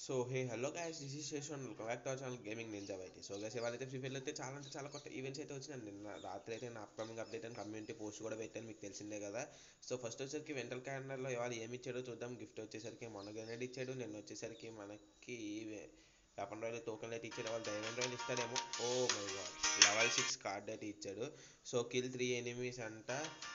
so hey hello guys this is Seshan welcome back to our channel gaming ninja అయితే so guys ఇవాళ అయితే free ఫైర్లో అయితే చాలా అంటే చాలా కొత్త ఈవెంట్స్ అయితే వచ్చినాయి నిన్న రాత్రి అయితే నా అప్కమింగ్ అప్డేట్ అని కమ్యూనిటీ పోస్ట్ కూడా పెట్టాను మీకు తెలిసిందే కదా సో ఫస్ట్ వచ్చేసరికి వెంటల్ క్యాలెండర్లో ఇవాళ ఏమి ఇచ్చాడో చూద్దాం గిఫ్ట్ వచ్చేసరికి మన గ్రెనేడ్ ఇచ్చాడు నిన్న వచ్చేసరికి మనకి వెపన్ రాయల్ టోకెన్ అయితే ఇచ్చాడు వాళ్ళు డైమండ్ రాయల్ ఇస్తాడేమో oh my god level six card అయితే ఇచ్చాడు సో కిల్ త్రీ ఎనిమీస్ అంట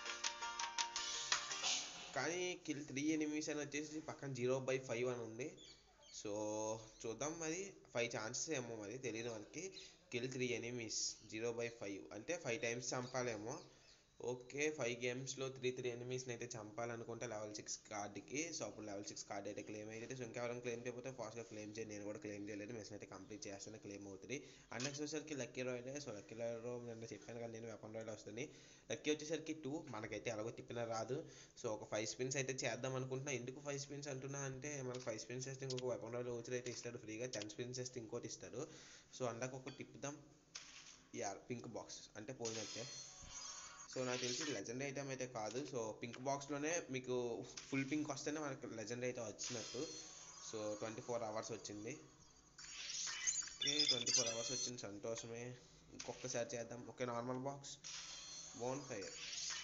కానీ కిల్ త్రీ ఎనిమీస్ అని వచ్చేసి పక్కన జీరో బై ఫైవ్ అని ఉంది సో చూద్దాం మరి ఫైవ్ ఛాన్సెస్ ఏమో మరి తెలియదు మనకి kill three enemies zero by five అంటే ఫైవ్ టైమ్స్ చంపాలేమో ఓకే ఫైవ్ గేమ్స్లో త్రీ త్రీ ఎనిమీస్ని అయితే చంపాలనుకుంటే లెవెల్ సిక్స్ కార్డ్కి సో అప్పుడు లెవెల్ సిక్స్ కార్డ్ అయితే క్లెయిమ్ అయితే సో ఇంకెవరైనా క్లెయిమ్ చేయకపోతే ఫాస్ట్గా క్లెయిమ్ చేయండి నేను కూడా క్లెయిమ్ చేయలేదు మెసేజ్ అయితే కంప్లీట్ చేస్తాను క్లెయిమ్ అవుతుంది అండ్ నెక్స్ట్ వచ్చేసరికి లక్కీ రాయలే సో లక్కీ రాయల్ నిన్న చెప్పాను కదా నేను వెపన్ రాయల్ వస్తుంది లక్కీ వచ్చేసరికి టూ మనకైతే ఎలాగో తిప్పిన రాదు సో ఒక ఫైవ్ స్పిన్స్ అయితే చేద్దాం అనుకుంటున్నా ఎందుకు ఫైవ్ స్పిన్స్ అంటున్నా అంటే మనకు ఫైవ్ స్పిన్స్ చేస్తే ఇంకొక వెపన్ రాయల్ వచ్చి అయితే ఇస్తాడు ఫ్రీగా టెన్ స్పిన్స్ చేస్తే ఇంకోటి ఇస్తాడు సో అందాక ఒక తిప్పుదాం యా పింక్ బాక్స్ అంటే పోయినట్టే సో నాకు తెలిసి లెజెండ్ ఐటమ్ అయితే కాదు సో పింక్ బాక్స్లోనే మీకు ఫుల్ పింక్ వస్తేనే మనకు లెజెండ్ అయితే వచ్చినట్టు సో ట్వంటీ ఫోర్ అవర్స్ వచ్చింది ఓకే ట్వంటీ ఫోర్ అవర్స్ వచ్చింది సంతోషమే ఇంకొకసారి చేద్దాం okay normal box bonfire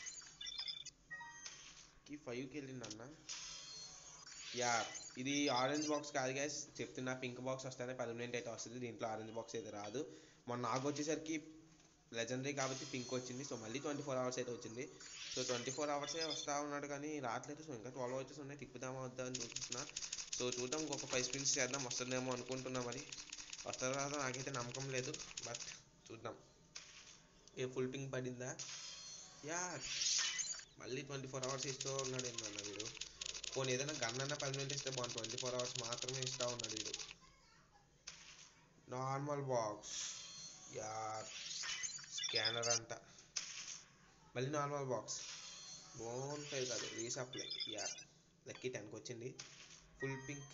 కి ఫైవ్కి వెళ్ళింది అన్న యా ఇది ఆరెంజ్ బాక్స్ కాదు గ్యాస్ చెప్తున్నా పింక్ బాక్స్ వస్తేనే పర్మనెంట్ అయితే వస్తుంది దీంట్లో ఆరెంజ్ బాక్స్ అయితే రాదు మొన్న నాకు వచ్చేసరికి లెజెండరీ కాబట్టి పింక్ వచ్చింది సో మళ్ళీ ట్వంటీ ఫోర్ అవర్స్ అయితే వచ్చింది సో ట్వంటీ ఫోర్ అవర్సే వస్తూ ఉన్నాడు కానీ రావట్లేదు సో ఇంకా ట్వెల్వ్ వచ్చేసి ఉన్నాయి తిప్పుదామా వద్దా అని చూస్తున్నా సో చూద్దాం ఇంకొక ఫైవ్ స్పిన్స్ చేద్దాం వస్తుందేమో అనుకుంటున్నా మరి వస్తుందో రాదో నాకైతే నమ్మకం లేదు బట్ చూద్దాం ఏ ఫుల్ పింక్ పడిందా యా మళ్ళీ ట్వంటీ ఫోర్ అవర్స్ ఇస్తూ ఉన్నాడు ఏంటన్న వీడు పోనీ ఏదైనా గన్ అన్న పది మినిట్ ఇస్తే బాగుంది ట్వంటీ ఫోర్ అవర్స్ మాత్రమే ఇస్తూ ఉన్నాడు వీడు నార్మల్ బాక్స్ యా స్కానర్ అంట మళ్ళీ నార్మల్ బాక్స్ బోన్ ఫైవ్ కాదు రీసప్లై యా లక్కీ టెన్కి వచ్చింది full pink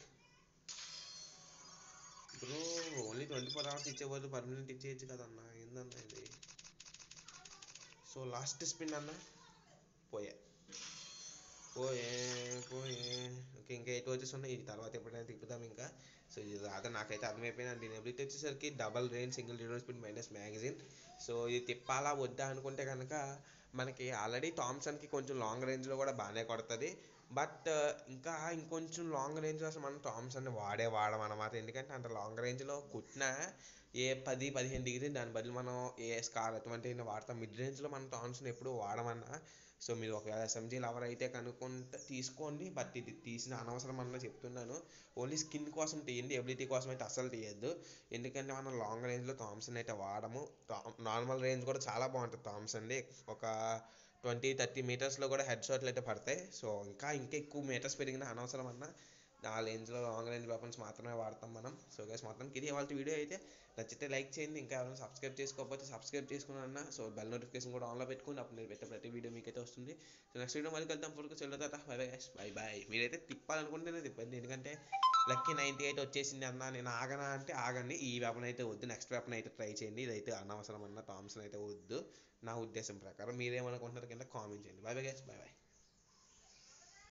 bro only twenty four hours ఇచ్చే బదులు పర్మనెంట్ ఇచ్చేయచ్చు కదన్నా ఏందన్నా ఇది సో లాస్ట్ స్పిన్ అన్న పోయా పోయే పోయే ఓకే ఇంకా ఎయిట్ వచ్చేసి ఉన్నాయి ఈ తర్వాత ఎప్పుడైనా తిప్పుదాం ఇంకా సో ఇది రాదా నాకైతే అర్థమైపోయింది దీని ఎబిలిటీ వచ్చేసరికి double range single zero speed minus magazine so ఇది తిప్పాలా వద్దా అనుకుంటే కనుక మనకి ఆల్రెడీ థామ్సన్కి కొంచెం లాంగ్ రేంజ్లో కూడా బాగానే కొడుతుంది బట్ ఇంకా ఇంకొంచెం లాంగ్ రేంజ్లో అసలు మనం థామ్సన్ వాడే వాడం అన్నమాట ఎందుకంటే అంత లాంగ్ రేంజ్లో కుట్టినా ఏ పది పదిహేను డిగ్రీ దాని బదులు మనం ఏ స్కార్ అటువంటివి వాడతాం మిడ్ రేంజ్లో మనం థామ్సన్ ఎప్పుడు వాడమన్నా సో మీరు ఒకవేళ ఎస్ఎంజీ లవర్ అయితే కనుక్కుంటే తీసుకోండి బట్ ఇది తీసిన అనవసరం అన్న చెప్తున్నాను ఓన్లీ స్కిన్ కోసం తీయండి ఎబిలిటీ కోసం అయితే అస్సలు తీయద్దు ఎందుకంటే మనం లాంగ్ రేంజ్లో థామ్సన్ అయితే వాడము నార్మల్ రేంజ్ కూడా చాలా బాగుంటుంది థామ్సన్ది ఒక ట్వంటీ థర్టీ మీటర్స్లో కూడా హెడ్ షాట్లు అయితే పడతాయి సో ఇంకా ఇంకా ఎక్కువ మీటర్స్ పెరిగిన అనవసరం అన్న ఆ రేంజ్లో లాంగ్ రేంజ్ వెపన్స్ మాత్రమే వాడతాం మనం సో గైస్ మొత్తానికి ఇది వాళ్ళ వీడియో అయితే నచ్చితే లైక్ చేయండి ఇంకా ఎవరైనా సబ్స్క్రైబ్ చేసుకోకపోతే సబ్స్క్రైబ్ చేసుకున్నా సో బెల్ నోటిఫికేషన్ కూడా ఆన్లో పెట్టుకోండి అప్పుడు నేను పెట్టే ప్రతి వీడియో మీకైతే వస్తుంది సో నెక్స్ట్ వీడియో మళ్ళీ కలుద్దాం ఫోర్కి చెల్లు తాత బై బై బై బాయ్ మీరైతే తిప్పాలనుకుంటేనే తిప్పండి ఎందుకంటే లక్కీ నైంటీ ఎయిట్ వచ్చేసింది అన్న నేను ఆగనా అంటే ఆగండి ఈ వెపన్ అయితే వద్దు నెక్స్ట్ వెపన్ అయితే ట్రై చేయండి ఇదైతే అనవసరం అన్న థామ్సన్ అయితే వద్దు నా ఉద్దేశం ప్రకారం మీరేమనుకుంటున్నారు కింద కామెంట్ చేయండి bye bye guys bye by